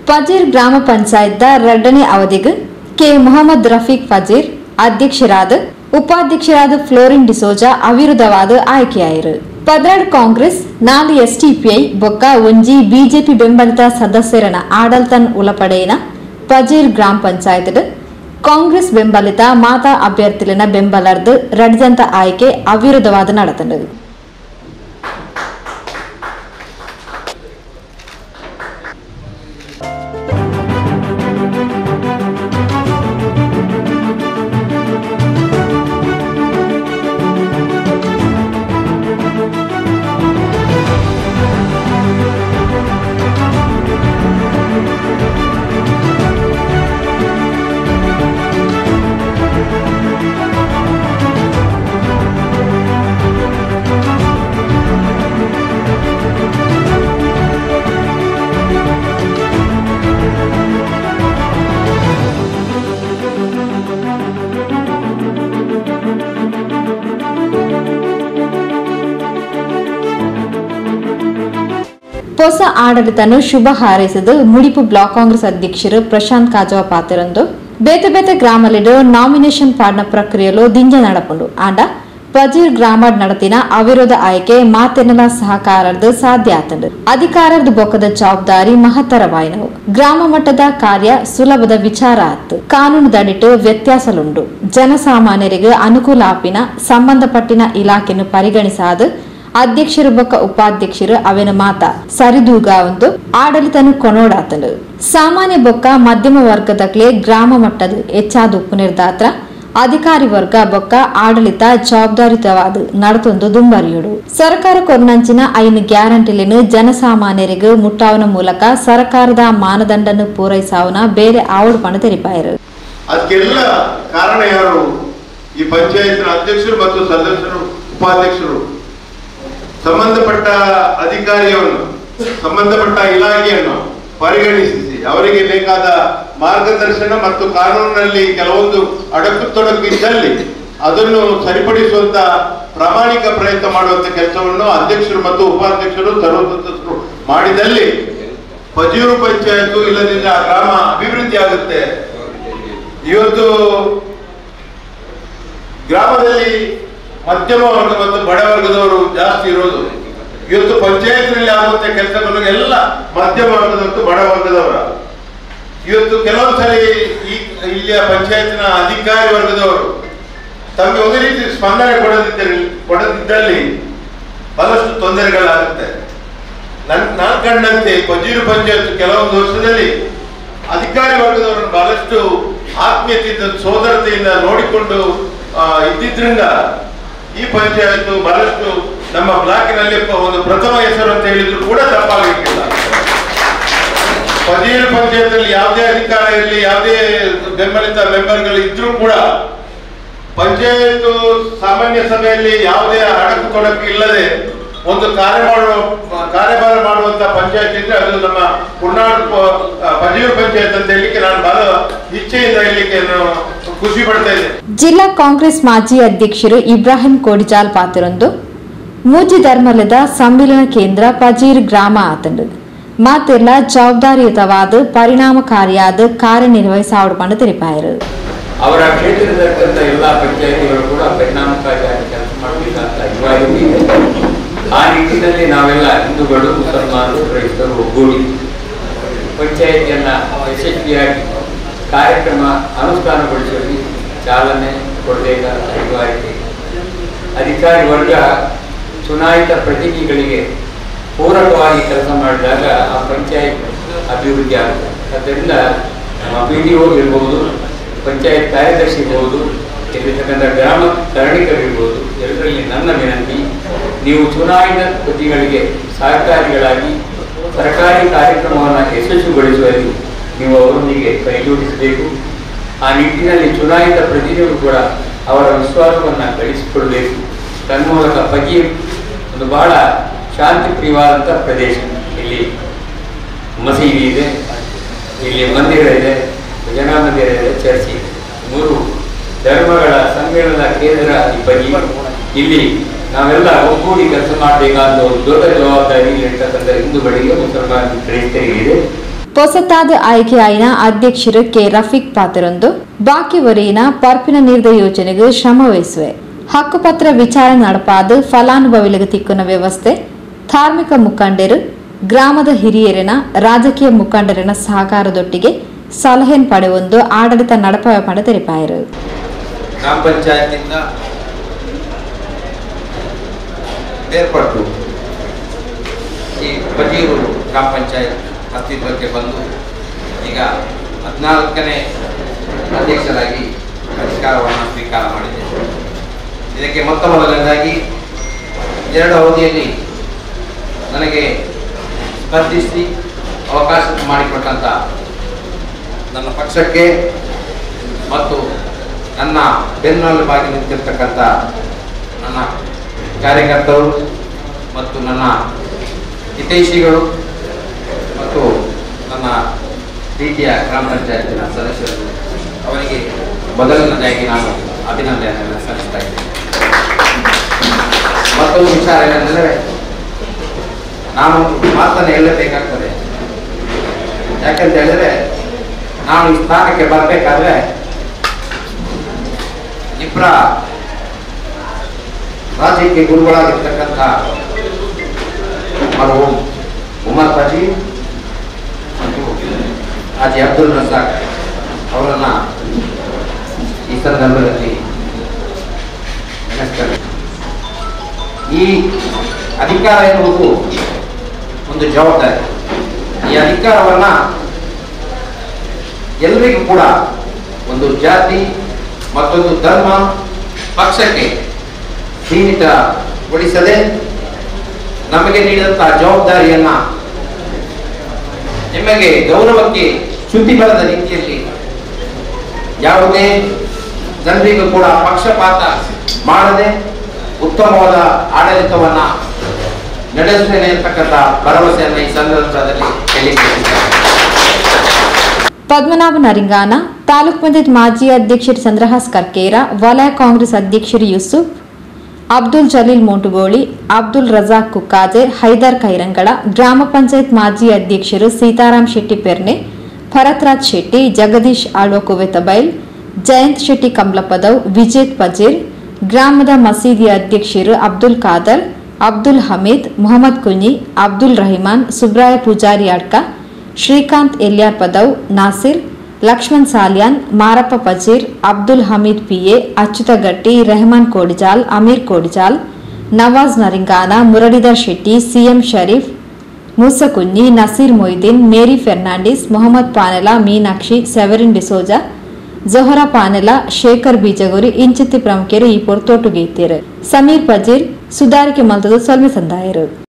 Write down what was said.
ಫಜೀರ್ ಗ್ರಾಮ ಪಂಚಾಯತ್ದ ಎರಡನೇ ಅವಧಿಗೆ ಕೆ ಮೊಹಮ್ಮದ್ ರಫೀಕ್ ಫಜೀರ್ ಅಧ್ಯಕ್ಷರಾದ ಉಪಾಧ್ಯಕ್ಷರಾದ ಫ್ಲೋರಿನ್ ಡಿಸೋಜಾ ಅವಿರುದ್ಧವಾದ ಆಯ್ಕೆಯಾಯಿರು ಪದ್ರಾಡ್ ಕಾಂಗ್ರೆಸ್ ನಾಲ್ ಎಸ್ಟಿಪಿಐ ಬೊಕ್ಕ ಒಂಜಿ ಬಿಜೆಪಿ ಬೆಂಬಲಿತ ಸದಸ್ಯರನ ಆಡಲ್ತನ್ ಉಲಪಡೆಯಿನ ಫಜೀರ್ ಗ್ರಾಮ ಪಂಚಾಯತ್ ಕಾಂಗ್ರೆಸ್ ಬೆಂಬಲಿತ ಮಾತಾ ಅಭ್ಯರ್ಥಿಲಿನ ಬೆಂಬಲರ್ದು ರಡ್ಜಂತ ಆಯ್ಕೆ ಅವಿರುದ್ಧವಾದ ನಡೆತಂಡದು ಹೊಸ ಆಡಳಿತನು ಶುಭ ಹಾರೈಸಿದ ಮುಡಿಪು ಬ್ಲಾಕ್ ಕಾಂಗ್ರೆಸ್ ಅಧ್ಯಕ್ಷರು ಪ್ರಶಾಂತ್ ಕಾಜವ ಪಾತಿರಂದು ಬೇತೆ ಬೇತೆ ಗ್ರಾಮಲಿಡು ನಾಮಿನೇಷನ್ ಪಾಡ್ನ ಪ್ರಕ್ರಿಯೆಲು ದಿಂಜ ನಡಪುಂಡು ಆಂಡ ಪಜೀರ್ ಗ್ರಾಮ ನಡತಿನ ಅವಿರೋಧ ಆಯ್ಕೆ ಮಾತೆನಲ ಸಹಕಾರದ ಸಾಧ್ಯ ಆತಂಡು ಅಧಿಕಾರದ ಬೊಕ್ಕದ ಜವಾಬ್ದಾರಿ ಮಹತ್ತರವಾಯಿನವು ಗ್ರಾಮ ಮಟ್ಟದ ಕಾರ್ಯ ಸುಲಭದ ವಿಚಾರ ಆತು ಕಾನೂನು ದಡಿಟ್ಟು ವ್ಯತ್ಯಾಸಲುಂಡು ಜನಸಾಮಾನ್ಯರಿಗೆ ಅನುಕೂಲ ಆಪಿನ ಸಂಬಂಧಪಟ್ಟಿನ ಇಲಾಖೆಯನ್ನು ಪರಿಗಣಿಸಾದ ಅಧ್ಯಕ್ಷರು ಬೊಕ್ಕ ಉಪಾಧ್ಯಕ್ಷರು ಅವೆನ ಮಾತ ಸರಿದೂಗ ಒಂದು ಆಡಳಿತನು ಕೊನೋಡಾತನು ಸಾಮಾನ್ಯ ಬೊಕ್ಕ ಮಧ್ಯಮ ವರ್ಗದಕ್ಲೆ ಗ್ರಾಮ ಮಟ್ಟದ ಹೆಚ್ಚಾದ ಉಪ್ಪು ನಿರ್ದಾತ್ರ ಅಧಿಕಾರಿ ವರ್ಗ ಬೊಕ್ಕ ಆಡಳಿತ ಜವಾಬ್ದಾರಿತವಾದ ನಡತೊಂದು ದುಂಬರಿಯುಡು ಸರ್ಕಾರ ಕೊರ್ನಂಚಿನ ಐನು ಗ್ಯಾರಂಟಿಲಿನ ಜನಸಾಮಾನ್ಯರಿಗೆ ಮುಟ್ಟಾವನ ಮೂಲಕ ಸರ್ಕಾರದ ಮಾನದಂಡನ್ನು ಪೂರೈಸಾವನ ಬೇರೆ ಆವಡು ಪಣ ತೆರಿಪಾಯರು ಅದಕ್ಕೆಲ್ಲ ಕಾರಣ ಯಾರು ಈ ಪಂಚಾಯತ್ನ ಅಧ್ಯಕ್ಷರು ಮತ್ತು ಸದಸ್ಯರು ಉಪಾಧ್ಯಕ್ಷರು ಸಂಬಂಧಪಟ್ಟ ಅಧಿಕಾರಿಯನ್ನು ಸಂಬಂಧಪಟ್ಟ ಇಲಾಖೆಯನ್ನು ಪರಿಗಣಿಸಿ ಅವರಿಗೆ ಬೇಕಾದ ಮಾರ್ಗದರ್ಶನ ಮತ್ತು ಕಾನೂನಿನಲ್ಲಿ ಕೆಲವೊಂದು ಅಡಕು ತೊಡಕು ಇದ್ದಲ್ಲಿ ಅದನ್ನು ಸರಿಪಡಿಸುವಂತ ಪ್ರಾಮಾಣಿಕ ಪ್ರಯತ್ನ ಮಾಡುವಂತ ಕೆಲಸವನ್ನು ಅಧ್ಯಕ್ಷರು ಮತ್ತು ಉಪಾಧ್ಯಕ್ಷರು ಸರ್ವತಂತ್ರರು ಮಾಡಿದಲ್ಲಿ ಪಜೂರು ಪಂಚಾಯತ್ ಇಲ್ಲದಿದ್ದರೆ ಆ ಗ್ರಾಮ ಅಭಿವೃದ್ಧಿ ಆಗುತ್ತೆ ಇವತ್ತು ಗ್ರಾಮದಲ್ಲಿ ಮಧ್ಯಮ ವರ್ಗ ಮತ್ತು ಬಡ ವರ್ಗದವರು ಜಾಸ್ತಿ ಇರೋದು ಇವತ್ತು ಪಂಚಾಯತ್ನಲ್ಲಿ ಆಗುವಂತ ಕೆಲಸಗಳು ಎಲ್ಲ ಮಧ್ಯಮ ವರ್ಗದ ಮತ್ತು ಬಡ ವರ್ಗದವರ ಇವತ್ತು ಕೆಲವೊಂದ್ಸಲಿ ಈ ಇಲ್ಲಿಯ ಪಂಚಾಯತ್ನ ಅಧಿಕಾರಿ ವರ್ಗದವರು ತಮಗೆ ಒಂದು ರೀತಿ ಸ್ಪಂದನೆ ಕೊಡದಿದ್ದಲ್ಲಿ ಕೊಡದಿದ್ದಲ್ಲಿ ಬಹಳಷ್ಟು ತೊಂದರೆಗಳಾಗುತ್ತೆ ನನ್ ನಾನು ಕಂಡಂತೆ ಪಜೀರು ಪಂಚಾಯತ್ ಕೆಲವೊಂದು ವರ್ಷದಲ್ಲಿ ಅಧಿಕಾರಿ ವರ್ಗದವರನ್ನು ಬಹಳಷ್ಟು ಆತ್ಮೀಯತೆಯಿಂದ ಸೋದರತೆಯಿಂದ ನೋಡಿಕೊಂಡು ಆ, ಇದ್ದಿದ್ರಿಂದ ಈ ಪಂಚಾಯತ್ ಬಹಳಷ್ಟು ನಮ್ಮ ಬ್ಲಾಕಿನಲ್ಲಿ ಪ- ಒಂದು ಪ್ರಥಮ ಹೆಸರು ಅಂತ ಹೇಳಿದ್ರು ಕೂಡ ತಪ್ಪಾಗಲಿಕ್ಕಿಲ್ಲ ಪದೀರ್ ಪಂಚಾಯತ್ ಅಲ್ಲಿ ಯಾವುದೇ ಅಧಿಕಾರ ಇರಲಿ ಯಾವುದೇ ಬೆಂಬಲಿತ ಮೆಂಬರ್ಗಳು ಇದ್ರೂ ಕೂಡ ಪಂಚಾಯತ್ ಸಾಮಾನ್ಯ ಸಭೆಯಲ್ಲಿ ಯಾವುದೇ ಅಡಕು ತೊಡಕು ಇಲ್ಲದೆ ಒಂದು ಕಾರ್ಯ ಮಾಡುವ ಕಾರ್ಯಭಾರ ಮಾಡುವಂತ ಪಂಚಾಯತ್ ಇದ್ರೆ ಅದು ನಮ್ಮ ಕುರ್ನಾಡ್ ಪಜೀರ್ ಪಂಚಾಯತ್ ಅಂತ ಹೇಳಲಿಕ್ಕೆ ನಾನು ಬಹಳ ಇಚ್ಛೆಯಿಂದ ಹೇಳಲಿಕ್ಕೆ ನಾನು ಖುಷಿ ಪಡ್ತಾ ಇದ್ದೇನೆ ಜಿಲ್ಲಾ ಕಾಂಗ್ರೆಸ್ ಮಾಜಿ ಅಧ್ಯಕ್ಷರು ಇಬ್ರಾಹಿಂ ಕೋಡಿಜಾಲ್ ಪಾತಿರೊಂದು ಮೂಜಿ ಧರ್ಮಲದ ಸಮ್ಮಿಲನ ಕೇಂದ್ರ ಪಜೀರ್ ಗ್ರಾಮ ಆತಂಡು ಮಾತೆಲ್ಲ ಜವಾಬ್ದಾರಿಯುತವಾದ ಪರಿಣಾಮಕಾರಿಯಾದ ಕಾರ್ಯನಿರ್ವಹಿಸಾವಡು ಪಂಡ ತಿಳಿಪಾಯರು ಅವರ ಕ್ಷೇತ್ರದಲ್ಲಿರ್ತಂಥ ಎಲ್ಲ ಪಂಚಾಯತಿಗಳು ಕೂಡ ಪರಿಣಾಮಕಾರಿಯಾಗಿ ಕೆಲಸ ಮಾಡಬೇಕಂತ ಅನಿವಾರ್ಯವೂ ಇದೆ ಆ ನಿಟ್ಟಿನಲ್ಲಿ ನಾವೆಲ್ಲ ಹಿಂದೂಗಳು ಮುಸಲ್ಮಾನರು ಕ್ರೈಸ್ತರು ಒಗ್ಗೂಡಿ ಪಂಚಾಯತಿಯನ್ನ ಯಶಸ್ವಿಯಾಗಿ ಕಾರ್ಯಕ್ರಮ ಅನುಷ್ಠಾನಗೊಳಿಸುವಲ್ಲಿ ಚಾಲನೆ ಕೊಡಬೇಕಾದ ಅನಿವಾರ್ಯತೆ ಇದೆ. ಅಧಿಕಾರಿ ವರ್ಗ ಚುನಾಯಿತ ಪ್ರತಿನಿಧಿಗಳಿಗೆ ಪೂರಕವಾಗಿ ಕೆಲಸ ಮಾಡಿದಾಗ ಆ ಪಂಚಾಯತ್ ಅಭಿವೃದ್ಧಿ ಆಗುತ್ತೆ ಆದ್ದರಿಂದ ನಮ್ಮ ಪಿ ಡಿ ಒ ಇರ್ಬೋದು ಪಂಚಾಯತ್ ಕಾರ್ಯದರ್ಶಿ ಇರ್ಬೋದು ಇಲ್ಲಿರ್ತಕ್ಕಂಥ ಗ್ರಾಮ ಕರಣಿಕರಿರ್ಬೋದು ಎಲ್ಲರಲ್ಲಿ ನನ್ನ ವಿನಂತಿ ನೀವು ಚುನಾಯಿತ ಪ್ರತಿಗಳಿಗೆ ಸಹಕಾರಿಗಳಾಗಿ ಸರ್ಕಾರಿ ಕಾರ್ಯಕ್ರಮವನ್ನು ಯಶಸ್ವಿಗೊಳಿಸುವಲ್ಲಿ ನೀವು ಅವರೊಂದಿಗೆ ಕೈಜೋಡಿಸಬೇಕು ಆ ನಿಟ್ಟಿನಲ್ಲಿ ಚುನಾಯಿತ ಪ್ರತಿನಿಧಿಗಳು ಕೂಡ ಅವರ ವಿಶ್ವಾಸವನ್ನು ಗಳಿಸಿಕೊಳ್ಬೇಕು ತನ್ಮೂಲಕ ಬಗೆ ಒಂದು ಬಹಳ ಶಾಂತಿ ಪ್ರಿಯವಾದಂಥ ಪ್ರದೇಶ ಇಲ್ಲಿ ಮಸೀದಿ ಇದೆ ಇಲ್ಲಿ ಮಂದಿರ ಇದೆ ಭಜನಾ ಮಂದಿರ ಇದೆ ಚರ್ಚ್ ಇದೆ ಮೂರು ಧರ್ಮಗಳ ಸಮ್ಮೇಳನ ಕೇಂದ್ರ ಈ ಬಗಿ ಇಲ್ಲಿ ನಾವೆಲ್ಲ ಒಗ್ಗೂಡಿ ಕೆಲಸ ಮಾಡಬೇಕಾದ ಒಂದು ದೊಡ್ಡ ಜವಾಬ್ದಾರಿ ಇರ್ತಕ್ಕಂಥ ಹಿಂದೂಗಳಿಗೆ ಮುಸಲ್ಮಾನ ಕ್ರೈಸ್ತರಿಗೆ ಇದೆ ಹೊಸತಾದ ಆಯ್ಕೆಯಾಯಿನ ಅಧ್ಯಕ್ಷರು ಕೆ ರಫೀಕ್ ಪಾತ್ರರೊಂದು ಬಾಕಿ ವರೆಯಿನ ಪರ್ಪಿನ ನೀರ್ದ ಯೋಜನೆಗೆ ಶ್ರಮ ವಹಿಸುವೆ ಹಕ್ಕುಪತ್ರ ವಿಚಾರ ನಡಪಾದ ಫಲಾನುಭವಿಗಳಿಗೆ ತಿಕ್ಕುನ ವ್ಯವಸ್ಥೆ ಧಾರ್ಮಿಕ ಮುಖಂಡರು ಗ್ರಾಮದ ಹಿರಿಯರಿನ ರಾಜಕೀಯ ಮುಖಂಡರಿನ ಸಹಕಾರದೊಟ್ಟಿಗೆ ಸಲಹೆ ಪಡೆಯೊಂದು ಆಡಳಿತ ನಡಪಾಯ ಪಡೆ ತೆರೆಪಾಯರು ಗ್ರಾಮ ಪಂಚಾಯತಿಂದ ಬೇರ್ಪಟ್ಟು ಈ ಬಜೀರು ಗ್ರಾಮ ಪಂಚಾಯತ್ ಅಸ್ತಿತ್ವಕ್ಕೆ ಬಂದು ಈಗ ಹದಿನಾಲ್ಕನೇ ಅಧ್ಯಕ್ಷರಾಗಿ ಅಧಿಕಾರವನ್ನು ಸ್ವೀಕಾರ ಮಾಡಿದೆ ಇದಕ್ಕೆ ಮೊತ್ತ ಮೊದಲನೇದಾಗಿ ಎರಡು ಅವಧಿಯಲ್ಲಿ ನನಗೆ ಸ್ಪರ್ಧಿಸಿ ಅವಕಾಶ ಮಾಡಿಕೊಟ್ಟಂಥ ನನ್ನ ಪಕ್ಷಕ್ಕೆ ಮತ್ತು ನನ್ನ ಬೆನ್ನೆಲುಬಾಗಿ ನಿಂತಿರ್ತಕ್ಕಂಥ ನನ್ನ ಕಾರ್ಯಕರ್ತರು ಮತ್ತು ನನ್ನ ಹಿತೈಷಿಗಳು ಮತ್ತು ನನ್ನ ಪ್ರೀತಿಯ ಗ್ರಾಮ ಪಂಚಾಯತಿನ ಸದಸ್ಯರು ಅವರಿಗೆ ಮೊದಲನೇದಾಗಿ ನಾನು ಅಭಿನಂದನೆಯನ್ನು ಸಲ್ಲಿಸ್ತಾ ಇದ್ದೇನೆ ಮತ್ತೊಂದು ವಿಚಾರ ಏನೆಂದರೆ ನಾನು ಮಾತನ್ನು ಹೇಳಬೇಕಾಗ್ತದೆ ಯಾಕಂತ ಹೇಳಿದ್ರೆ ನಾನು ಈ ಸ್ಥಾನಕ್ಕೆ ಬರಬೇಕಾದ್ರೆ ಇಬ್ಬರ ರಾಜ್ಯಕ್ಕೆ ಗುರುಗಳಾಗಿರ್ತಕ್ಕಂಥ ಮರಹೂಮ್ ಉಮರ್ ಪಾಜಿ ಮತ್ತು ಹಾಜಿ ಅಬ್ದುಲ್ ರಜಾಕ್ ಅವರನ್ನ ಈ ಸಂದರ್ಭದಲ್ಲಿ ನೆನೆಸ್ತಾರೆ ಈ ಅಧಿಕಾರ ಎನ್ನುವುದು ಒಂದು ಜವಾಬ್ದಾರಿ ಈ ಅಧಿಕಾರವನ್ನ ಎಲ್ಲರಿಗೂ ಕೂಡ ಒಂದು ಜಾತಿ ಮತ್ತೊಂದು ಧರ್ಮ ಪಕ್ಷಕ್ಕೆ ಸೀಮಿತಗೊಳಿಸದೆ ನಮಗೆ ನೀಡಿದಂತಹ ಜವಾಬ್ದಾರಿಯನ್ನ ನಿಮಗೆ ಗೌರವಕ್ಕೆ ಚ್ಯುತಿ ಬರದ ರೀತಿಯಲ್ಲಿ ಯಾವುದೇ ಜನರಿಗೂ ಕೂಡ ಪಕ್ಷಪಾತ ಮಾಡದೆ ಉತ್ತಮವಾದ ಆಡಳಿತವನ್ನ ನಡೆಸುತ್ತೇನೆ ಅಂತಕ್ಕಂಥ ಭರವಸೆಯನ್ನು ಈ ಸಂದರ್ಭದಲ್ಲಿ ಹೇಳಿದ್ದೇನೆ ಪದ್ಮನಾಭ ನರಿಂಗಾನ ತಾಲೂಕ್ ಪಂಚಾಯತ್ ಮಾಜಿ ಅಧ್ಯಕ್ಷರು ಚಂದ್ರಹಾಸ್ ಕರ್ಕೇರ ವಲಯ ಕಾಂಗ್ರೆಸ್ ಅಧ್ಯಕ್ಷರು ಯೂಸುಫ್ ಅಬ್ದುಲ್ ಜಲೀಲ್ ಮೋಟುಗೋಳಿ ಅಬ್ದುಲ್ ರಜಾಕ್ ಕುಕ್ಕಾಜೆ ಹೈದರ್ ಕೈರಂಗಳ ಗ್ರಾಮ ಪಂಚಾಯತ್ ಮಾಜಿ ಅಧ್ಯಕ್ಷರು ಸೀತಾರಾಮ್ ಶೆಟ್ಟಿ ಪೆರ್ನೆ ಭರತ್ರಾಜ್ ಶೆಟ್ಟಿ ಜಗದೀಶ್ ಆಳ್ವ ಕುವೆತಬೈಲ್ ಜಯಂತ್ ಶೆಟ್ಟಿ ಕಮಲಪದವ್ ವಿಜೇತ್ ಪಜೀರ್ ಗ್ರಾಮದ ಮಸೀದಿ ಅಧ್ಯಕ್ಷರು Abdul Khader Abdul Hameed Mohammed Kunhi Abdul Rahiman Subraya Poojary Adka Srikanth Elyar Padav Nasir Lakshman Salian Marappa Pajir Abdul Hameed P A Achyuta Gatti Rehman Kodijal Ameer Kodijal Nawaz Naringana Muralidhar Shetty C M Sharif Moosakunhi Naseer Moideen Mary Fernandes Mohammed Panela Meenakshi Severin D'Souza Johra Panela Shekhar Beejaguri ಇಂಚಿತ್ತಿ ಪ್ರಮುಖರು ಈ ಪೊರ್ತೋಟು ಗೀತಿಯರು ಸಮೀರ್ ಪಜೀರ್ ಸುಧಾರಿಕೆ ಮಲ್ತದು ಸೊಲ್ಮೆ ಸಂದಾಯರು